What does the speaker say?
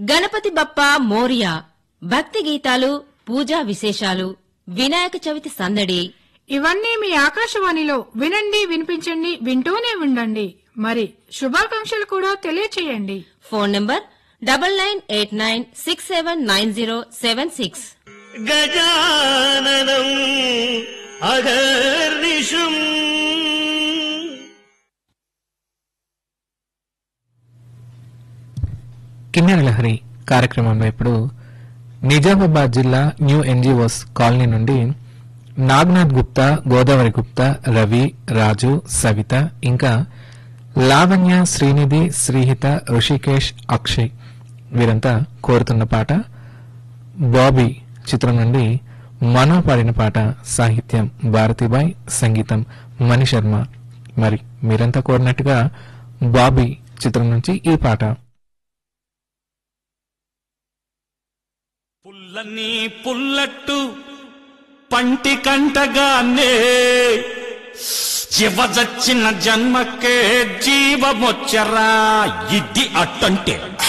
గణపతి బప్ప మోరియా భక్తి గీతాలు పూజా విశేషాలు వినాయక చవితి సందడి ఇవన్నీ మీ ఆకాశవాణిలో వినండి వినిపించండి వింటూనే ఉండండి మరి శుభాకాంక్షలు కూడా తెలియచేయండి phone number double nine eight nine six seven nine zero seven six గజాననం అగర్నిషం కిన్నెర లహరి కార్యక్రమంలో ఇప్పుడు నిజామాబాద్ జిల్లా న్యూ ఎన్జిఓస్ కాలనీ నుండి నాగ్నాథ్ గుప్తా గోదావరి గుప్తా రవి రాజు సవిత ఇంకా లావణ్య శ్రీనిధి శ్రీహిత ఋషికేష్ అక్షయ్ వీరంతా కోరుతున్న పాట బాబీ చిత్రం నుండి మనో పాడిన పాట సాహిత్యం భారతిబాయ్ సంగీతం మణి శర్మ మరి మీరంతా కోరినట్టుగా బాబీ చిత్రం నుంచి ఈ పాట పుల్లని పుల్లట్టు పంటి కంటగానే చివజచ్చిన జన్మకే జీవమొచ్చరా ఇది అట్టంటే